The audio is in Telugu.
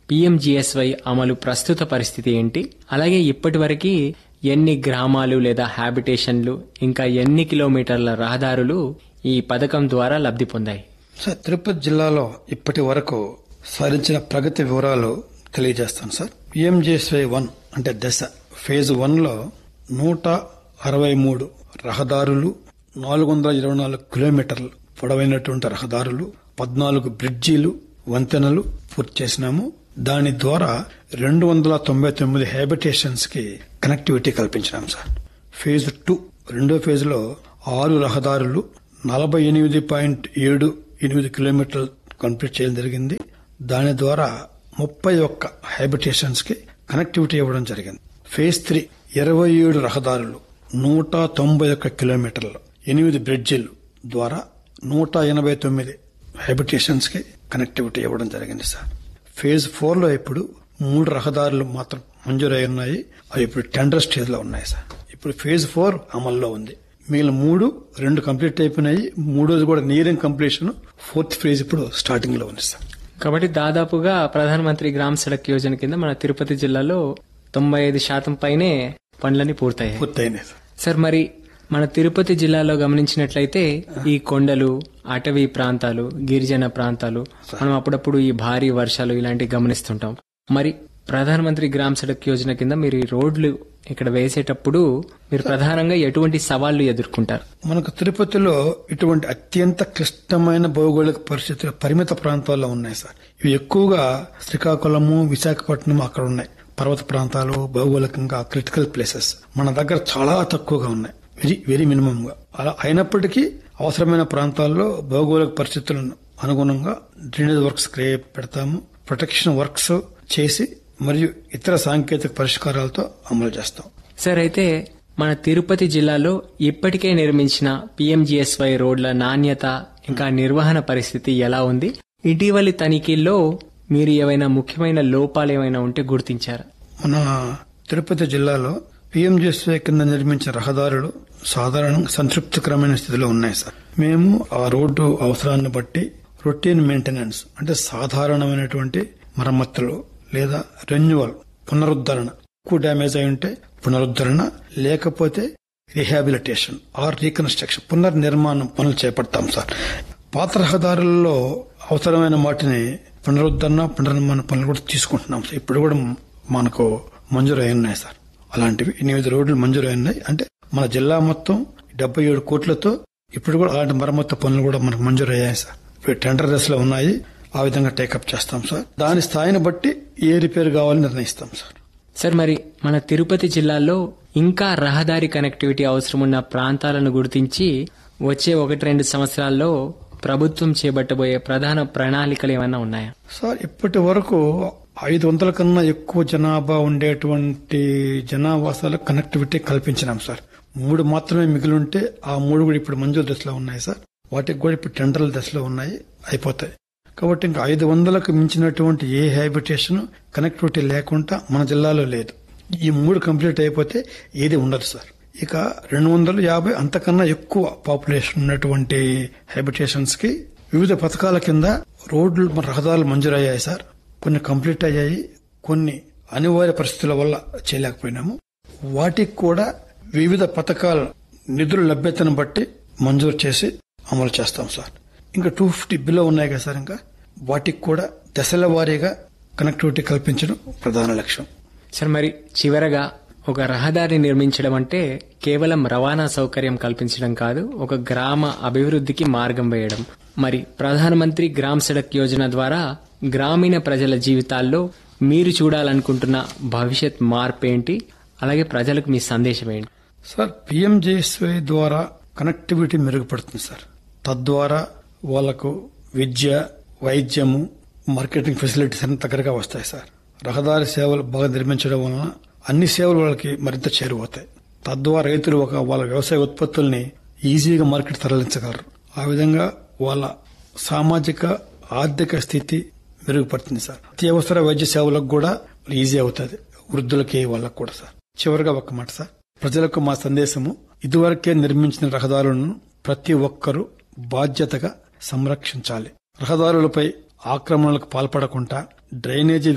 పిఎంజిఎస్వై అమలు ప్రస్తుత పరిస్థితి ఏంటి అలాగే ఇప్పటివరకు ఎన్ని గ్రామాలు లేదా హ్యాబిటేషన్లు ఇంకా ఎన్ని కిలోమీటర్ల రహదారులు ఈ పథకం ద్వారా లబ్ధి పొందాయి సార్ తిరుపతి జిల్లాలో ఇప్పటి వరకు సాధించిన ప్రగతి వివరాలు తెలియజేస్తాను సార్ పిఎంజేఎస్వై వన్ అంటే దశ ఫేజ్ వన్ లో నూట అరవై మూడు రహదారులు నాలుగు వందల ఇరవై నాలుగు కిలోమీటర్లు పొడవైనటువంటి రహదారులు పద్నాలుగు బ్రిడ్జీలు వంతెనలు పూర్తి చేసినాము దాని ద్వారా రెండు వందల తొంభై తొమ్మిది హ్యాబిటేషన్స్ కి కనెక్టివిటీ కల్పించినాం సార్ ఫేజ్ టూ రెండో ఫేజ్ లో ఆరు రహదారులు నలభై ఎనిమిది పాయింట్ ఏడు ఎనిమిది కిలోమీటర్లు కంప్లీట్ చేయడం జరిగింది దాని ద్వారా ముప్పై ఒక్క హ్యాబిటేషన్స్ కి కనెక్టివిటీ ఇవ్వడం జరిగింది ఫేజ్ త్రీ ఇరవై ఏడు రహదారులు నూట తొంభై ఒక్క కిలోమీటర్లు ఎనిమిది బ్రిడ్జిలు ద్వారా నూట ఎనభై తొమ్మిది హ్యాబిటేషన్స్ కి కనెక్టివిటీ ఇవ్వడం జరిగింది సార్ ఫేజ్ ఫోర్ లో ఇప్పుడు మూడు రహదారులు మాత్రం మంజూరై ఉన్నాయి అవి ఇప్పుడు టెండర్ స్టేజ్ లో ఉన్నాయి సార్ ఇప్పుడు ఫేజ్ ఫోర్ అమల్లో ఉంది మిగిలిన మూడు రెండు కంప్లీట్ అయిపోయినాయి మూడోది కూడా నియరింగ్ కంప్లీషన్ ఫోర్త్ ఫేజ్ ఇప్పుడు స్టార్టింగ్ లో ఉంది సార్ కాబట్టి దాదాపుగా ప్రధానమంత్రి గ్రామ సడక్ యోజన కింద మన తిరుపతి జిల్లాలో తొంభై ఐదు శాతం పైనే పనులన్నీ పూర్తయ్యాయి పూర్తయినాయి సార్ సార్ మరి మన తిరుపతి జిల్లాలో గమనించినట్లయితే ఈ కొండలు అటవీ ప్రాంతాలు గిరిజన ప్రాంతాలు మనం అప్పుడప్పుడు ఈ భారీ వర్షాలు ఇలాంటివి గమనిస్తుంటాం మరి ప్రధానమంత్రి గ్రామ సడక్ యోజన కింద మీరు ఈ రోడ్లు ఇక్కడ వేసేటప్పుడు మీరు ప్రధానంగా ఎటువంటి సవాళ్లు ఎదుర్కొంటారు మనకు తిరుపతిలో ఇటువంటి అత్యంత క్లిష్టమైన భౌగోళిక పరిస్థితులు పరిమిత ప్రాంతాల్లో ఉన్నాయి సార్ ఇవి ఎక్కువగా శ్రీకాకుళము విశాఖపట్నం అక్కడ ఉన్నాయి పర్వత ప్రాంతాలు భౌగోళికంగా క్రిటికల్ ప్లేసెస్ మన దగ్గర చాలా తక్కువగా ఉన్నాయి వెరీ వెరీ మినిమం గా అలా అయినప్పటికీ అవసరమైన ప్రాంతాల్లో భౌగోళిక పరిస్థితులను అనుగుణంగా డ్రైనేజ్ వర్క్స్ క్రియేట్ పెడతాము ప్రొటెక్షన్ వర్క్స్ చేసి మరియు ఇతర సాంకేతిక పరిష్కారాలతో అమలు చేస్తాం సార్ అయితే మన తిరుపతి జిల్లాలో ఇప్పటికే నిర్మించిన పిఎంజిఎస్వై రోడ్ల నాణ్యత ఇంకా నిర్వహణ పరిస్థితి ఎలా ఉంది ఇటీవలి తనిఖీల్లో మీరు ఏవైనా ముఖ్యమైన లోపాలు ఏమైనా ఉంటే గుర్తించారా మన తిరుపతి జిల్లాలో పిఎంజెస్వై కింద నిర్మించిన రహదారులు సాధారణంగా సంతృప్తికరమైన స్థితిలో ఉన్నాయి సార్ మేము ఆ రోడ్డు అవసరాన్ని బట్టి రొటీన్ మెయింటెనెన్స్ అంటే సాధారణమైనటువంటి మరమ్మతులు లేదా రెన్యువల్ పునరుద్ధరణ ఎక్కువ డ్యామేజ్ అయి ఉంటే పునరుద్ధరణ లేకపోతే రిహాబిలిటేషన్ ఆర్ రీకన్స్ట్రక్షన్ పునర్నిర్మాణం పనులు చేపడతాం సార్ పాత రహదారులలో అవసరమైన వాటిని పునరుద్ధరణ పునర్నిర్మాణ పనులు కూడా తీసుకుంటున్నాం సార్ ఇప్పుడు కూడా మనకు మంజూరు అయి ఉన్నాయి సార్ అలాంటివి ఎనిమిది రోడ్లు మంజూరు అయి ఉన్నాయి అంటే మన జిల్లా మొత్తం డెబ్బై ఏడు కోట్లతో ఇప్పుడు కూడా అలాంటి మరమ్మతు పనులు కూడా మనకు మంజూరు అయ్యాయి సార్ ఇప్పుడు టెండర్ దశలో ఉన్నాయి ఆ విధంగా టేకప్ చేస్తాం సార్ దాని స్థాయిని బట్టి ఏ రిపేర్ కావాలని నిర్ణయిస్తాం సార్ సార్ మరి మన తిరుపతి జిల్లాలో ఇంకా రహదారి కనెక్టివిటీ అవసరమున్న ప్రాంతాలను గుర్తించి వచ్చే ఒకటి రెండు సంవత్సరాల్లో ప్రభుత్వం చేపట్టబోయే ప్రధాన ప్రణాళికలు ఏమైనా ఉన్నాయా సార్ ఇప్పటి వరకు ఐదు వందల కన్నా ఎక్కువ జనాభా ఉండేటువంటి జనావాసాలకు కనెక్టివిటీ కల్పించినాం సార్ మూడు మాత్రమే మిగిలి ఉంటే ఆ మూడు కూడా ఇప్పుడు మంజూరు దశలో ఉన్నాయి సార్ వాటికి కూడా ఇప్పుడు టెండర్ల దశలో ఉన్నాయి అయిపోతాయి కాబట్టి ఇంకా ఐదు వందలకు మించినటువంటి ఏ హ్యాబిటేషన్ కనెక్టివిటీ లేకుండా మన జిల్లాలో లేదు ఈ మూడు కంప్లీట్ అయిపోతే ఏది ఉండదు సార్ ఇక రెండు వందల యాభై అంతకన్నా ఎక్కువ పాపులేషన్ ఉన్నటువంటి హ్యాబిటేషన్స్ కి వివిధ పథకాల కింద రోడ్లు మన రహదారులు మంజూరయ్యాయి సార్ కొన్ని కంప్లీట్ అయ్యాయి కొన్ని అనివార్య పరిస్థితుల వల్ల చేయలేకపోయినాము వాటికి కూడా వివిధ పథకాల నిధుల లభ్యతను బట్టి మంజూరు చేసి అమలు చేస్తాం సార్ ఇంకా టూ ఫిఫ్టీ బిలో ఉన్నాయి కదా సార్ ఇంకా వాటికి కూడా దశల వారీగా కనెక్టివిటీ కల్పించడం ప్రధాన లక్ష్యం సార్ మరి చివరగా ఒక రహదారి నిర్మించడం అంటే కేవలం రవాణా సౌకర్యం కల్పించడం కాదు ఒక గ్రామ అభివృద్ధికి మార్గం వేయడం మరి ప్రధానమంత్రి గ్రామ్ సడక్ యోజన ద్వారా గ్రామీణ ప్రజల జీవితాల్లో మీరు చూడాలనుకుంటున్న భవిష్యత్ మార్పు ఏంటి అలాగే ప్రజలకు మీ సందేశం ఏంటి సార్ పిఎంజేఎస్వై ద్వారా కనెక్టివిటీ మెరుగుపడుతుంది సార్ తద్వారా వాళ్లకు విద్య వైద్యము మార్కెటింగ్ ఫెసిలిటీస్ అన్ని దగ్గరగా వస్తాయి సార్ రహదారి సేవలు బాగా నిర్మించడం వలన అన్ని సేవలు వాళ్ళకి మరింత చేరువవుతాయి తద్వారా రైతులు ఒక వాళ్ళ వ్యవసాయ ఉత్పత్తుల్ని ఈజీగా మార్కెట్ తరలించగలరు ఆ విధంగా వాళ్ళ సామాజిక ఆర్థిక స్థితి మెరుగుపడుతుంది సార్ అత్యవసర వైద్య సేవలకు కూడా ఈజీ అవుతుంది వృద్ధులకి వాళ్ళకు కూడా సార్ చివరిగా ఒక మాట సార్ ప్రజలకు మా సందేశము ఇదివరకే నిర్మించిన రహదారులను ప్రతి ఒక్కరూ బాధ్యతగా సంరక్షించాలి రహదారులపై ఆక్రమణలకు పాల్పడకుండా డ్రైనేజీ